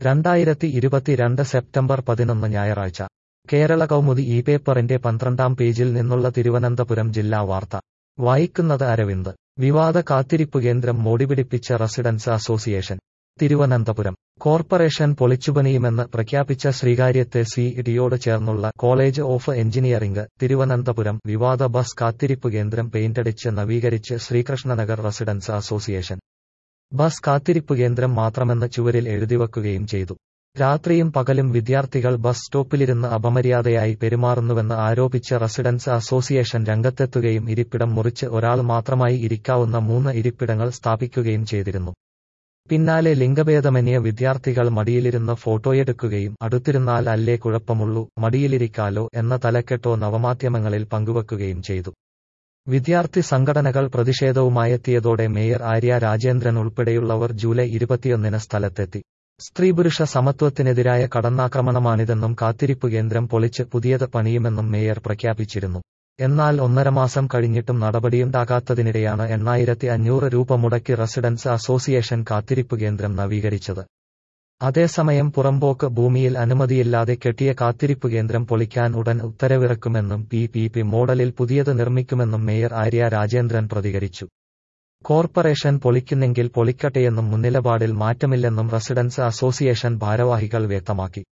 രണ്ടായിരത്തി ഇരുപത്തിരണ്ട് സെപ്റ്റംബർ പതിനൊന്ന് ഞായറാഴ്ച കേരള കൗമുദി ഈ പേപ്പറിന്റെ പന്ത്രണ്ടാം പേജിൽ നിന്നുള്ള തിരുവനന്തപുരം ജില്ലാ വാർത്ത വായിക്കുന്നത് അരവിന്ദ് വിവാദ കാത്തിരിപ്പ് കേന്ദ്രം മോടിപിടിപ്പിച്ച റെസിഡൻസ് അസോസിയേഷൻ തിരുവനന്തപുരം കോർപ്പറേഷൻ പൊളിച്ചുപണിയുമെന്ന് പ്രഖ്യാപിച്ച ശ്രീകാര്യത്തെ സി ഇടിയോട് ചേർന്നുള്ള കോളേജ് ഓഫ് എഞ്ചിനീയറിംഗ് തിരുവനന്തപുരം വിവാദ ബസ് കാത്തിരിപ്പ് കേന്ദ്രം പെയിന്റടിച്ച് നവീകരിച്ച് ശ്രീകൃഷ്ണനഗർ റെസിഡൻസ് അസോസിയേഷൻ ബസ് കാത്തിരിപ്പ് കേന്ദ്രം മാത്രമെന്ന് ചുവരിൽ എഴുതിവെക്കുകയും ചെയ്തു രാത്രിയും പകലും വിദ്യാർത്ഥികൾ ബസ് സ്റ്റോപ്പിലിരുന്ന് അപമര്യാദയായി പെരുമാറുന്നുവെന്ന് ആരോപിച്ച് റെസിഡൻസ് അസോസിയേഷൻ രംഗത്തെത്തുകയും ഇരിപ്പിടം മുറിച്ച് ഒരാൾ മാത്രമായി ഇരിക്കാവുന്ന മൂന്ന് ഇരിപ്പിടങ്ങൾ സ്ഥാപിക്കുകയും ചെയ്തിരുന്നു പിന്നാലെ ലിംഗഭേദമന്യ വിദ്യാർത്ഥികൾ മടിയിലിരുന്ന് ഫോട്ടോയെടുക്കുകയും അടുത്തിരുന്നാൽ അല്ലേ കുഴപ്പമുള്ളൂ മടിയിലിരിക്കാലോ എന്ന തലക്കെട്ടോ നവമാധ്യമങ്ങളിൽ പങ്കുവെക്കുകയും ചെയ്തു വിദ്യാർത്ഥി സംഘടനകൾ പ്രതിഷേധവുമായെത്തിയതോടെ മേയർ ആര്യ രാജേന്ദ്രൻ ഉൾപ്പെടെയുള്ളവർ ജൂലൈ ഇരുപത്തിയൊന്നിന് സ്ഥലത്തെത്തി സ്ത്രീപുരുഷ സമത്വത്തിനെതിരായ കടന്നാക്രമണമാണിതെന്നും കാത്തിരിപ്പ് കേന്ദ്രം പൊളിച്ച് പുതിയത് പണിയുമെന്നും മേയർ പ്രഖ്യാപിച്ചിരുന്നു എന്നാൽ ഒന്നര മാസം കഴിഞ്ഞിട്ടും നടപടിയുണ്ടാകാത്തതിനിടെയാണ് എണ്ണായിരത്തി അഞ്ഞൂറ് രൂപ മുടക്കി റെസിഡൻസ് അസോസിയേഷൻ കാത്തിരിപ്പ് കേന്ദ്രം നവീകരിച്ചത് അതേസമയം പുറമ്പോക്ക് ഭൂമിയിൽ അനുമതിയില്ലാതെ കെട്ടിയ കാത്തിരിപ്പ് കേന്ദ്രം പൊളിക്കാൻ ഉടൻ ഉത്തരവിറക്കുമെന്നും പി പി പി മോഡലിൽ പുതിയത് നിർമ്മിക്കുമെന്നും മേയർ ആര്യ രാജേന്ദ്രൻ പ്രതികരിച്ചു കോർപ്പറേഷൻ പൊളിക്കുന്നെങ്കിൽ പൊളിക്കട്ടെയെന്നും മുൻനിലപാടിൽ മാറ്റമില്ലെന്നും റെസിഡൻസ് അസോസിയേഷൻ ഭാരവാഹികൾ വ്യക്തമാക്കി